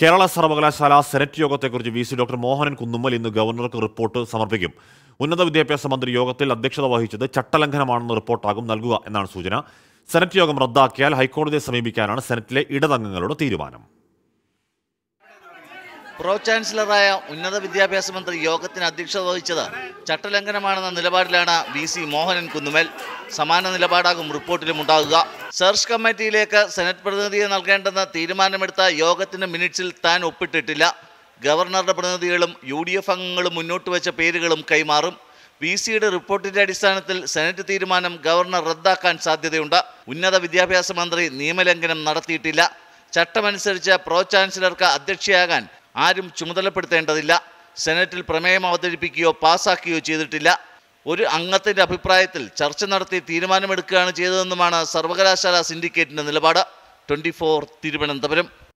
കേരള സർവകലാശാല സെനറ്റ് യോഗത്തെക്കുറിച്ച് V C doctor Mohanan Kunnummal ഇന്ന് ഗവർണർക്ക് റിപ്പോർട്ട് സമർപ്പിക്കും ഉന്നത വിദ്യാഭ്യാസ മന്ത്രി യോഗത്തിൽ അധ്യക്ഷത വഹിച്ചത് ചട്ടലംഘനമാണെന്ന റിപ്പോർട്ടാകും നൽകുക എന്നാണ് സൂചന സെനറ്റ് യോഗം റദ്ദാക്കിയാൽ ഹൈക്കോടതിയെ സമീപിക്കാനാണ് സെനറ്റിലെ ഇടതംഗങ്ങളുടെ തീരുമാനം പ്രോ ചാൻസലറായ ഉന്നത വിദ്യാഭ്യാസ മന്ത്രി യോഗത്തിന് അധ്യക്ഷത വഹിച്ചത് ചട്ടലംഘനമാണെന്ന നിലപാടിലാണ് വി സി മോഹനൻ കുന്നുമേൽ സമാന നിലപാടാകും റിപ്പോർട്ടിലും ഉണ്ടാകുക സെർച്ച് കമ്മിറ്റിയിലേക്ക് സെനറ്റ് പ്രതിനിധിയെ നൽകേണ്ടെന്ന് തീരുമാനമെടുത്ത യോഗത്തിന്റെ മിനിറ്റ്സിൽ താൻ ഒപ്പിട്ടിട്ടില്ല ഗവർണറുടെ പ്രതിനിധികളും യു ഡി എഫ് അംഗങ്ങളും മുന്നോട്ട് വെച്ച പേരുകളും കൈമാറും വി സിയുടെ റിപ്പോർട്ടിന്റെ അടിസ്ഥാനത്തിൽ സെനറ്റ് തീരുമാനം ഗവർണർ റദ്ദാക്കാൻ സാധ്യതയുണ്ട് ഉന്നത വിദ്യാഭ്യാസ മന്ത്രി നിയമലംഘനം നടത്തിയിട്ടില്ല ചട്ടമനുസരിച്ച് പ്രോ ചാൻസലർക്ക് അധ്യക്ഷയാകാൻ ആരും ചുമതലപ്പെടുത്തേണ്ടതില്ല സെനറ്റിൽ പ്രമേയം അവതരിപ്പിക്കുകയോ പാസാക്കുകയോ ചെയ്തിട്ടില്ല ഒരു അംഗത്തിന്റെ അഭിപ്രായത്തിൽ ചർച്ച നടത്തി തീരുമാനമെടുക്കുകയാണ് ചെയ്തതെന്നുമാണ് സർവകലാശാല സിൻഡിക്കേറ്റിന്റെ നിലപാട് ട്വന്റി തിരുവനന്തപുരം